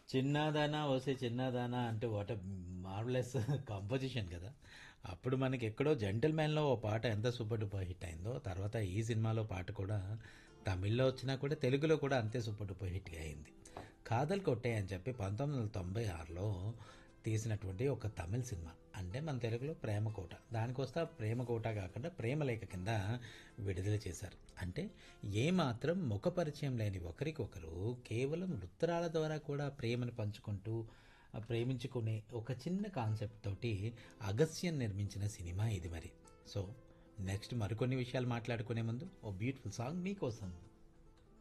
చిన్నదానా వస్తే చిన్నదానా అంటే వాట్ మార్వలెస్ కాంపోజిషన్ కదా అప్పుడు మనకి ఎక్కడో జెంటల్ మ్యాన్లో ఓ పాట ఎంత సూపర్ డూపర్ హిట్ అయిందో తర్వాత ఈ సినిమాలో పాట కూడా తమిళ్లో వచ్చినా కూడా తెలుగులో కూడా అంతే సూపర్ డూపర్ హిట్గా అయింది కాదల్ కొట్టే అని చెప్పి పంతొమ్మిది వందల తొంభై ఆరులో తీసినటువంటి ఒక తమిళ్ సినిమా అంటే మన తెలుగులో ప్రేమకోట దానికొస్తే ఆ ప్రేమకోట కాకుండా ప్రేమలేఖ కింద విడుదల చేశారు అంటే ఏమాత్రం ముఖ పరిచయం లేని ఒకరికొకరు కేవలం ఉత్తరాల ద్వారా కూడా ప్రేమను పంచుకుంటూ ఆ ప్రేమించుకునే ఒక చిన్న కాన్సెప్ట్ తోటి అగస్త్యం నిర్మించిన సినిమా ఇది మరి సో నెక్స్ట్ మరికొన్ని విషయాలు మాట్లాడుకునే ముందు ఓ బ్యూటిఫుల్ సాంగ్ మీకోసం